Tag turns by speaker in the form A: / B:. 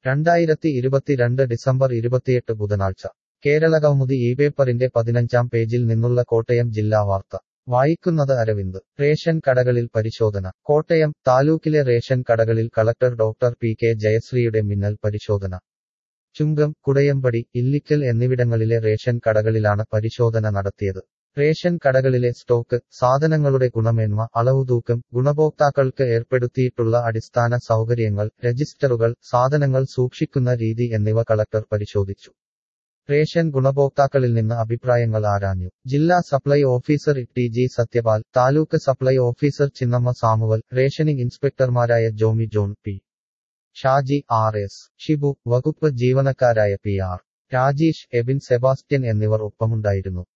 A: രണ്ടായിരത്തി ഇരുപത്തിരണ്ട് ഡിസംബർ ഇരുപത്തിയെട്ട് ബുധനാഴ്ച കേരളകൗമുദി ഈ പേപ്പറിന്റെ പതിനഞ്ചാം പേജിൽ നിന്നുള്ള കോട്ടയം ജില്ലാ വാർത്ത വായിക്കുന്നത് അരവിന്ദ് റേഷൻ കടകളിൽ പരിശോധന കോട്ടയം താലൂക്കിലെ റേഷൻ കടകളിൽ കളക്ടർ ഡോക്ടർ പി കെ ജയശ്രീയുടെ മിന്നൽ പരിശോധന ചുങ്കം കുടയമ്പടി ഇല്ലിക്കൽ എന്നിവിടങ്ങളിലെ റേഷൻ കടകളിലാണ് പരിശോധന നടത്തിയത് റേഷൻ കടകളിലെ സ്റ്റോക്ക് സാധനങ്ങളുടെ ഗുണമേന്മ അളവുതൂക്കം ഗുണഭോക്താക്കൾക്ക് ഏർപ്പെടുത്തിയിട്ടുള്ള അടിസ്ഥാന സൗകര്യങ്ങൾ രജിസ്റ്ററുകൾ സാധനങ്ങൾ സൂക്ഷിക്കുന്ന രീതി എന്നിവ കളക്ടർ പരിശോധിച്ചു റേഷൻ ഗുണഭോക്താക്കളിൽ നിന്ന് അഭിപ്രായങ്ങൾ ആരാഞ്ഞു ജില്ലാ supply officer T G Sathyapal taluk supply officer Chinnamma Samuel rationing ഇൻസ്പെക്ടർമാരായ Jomy John P Shaji R S Shibu വകുപ്പ് ജീവനക്കാരായ P R Rajesh Ebin Sebastian എന്നിവർ ഒപ്പമുണ്ടായിരുന്നു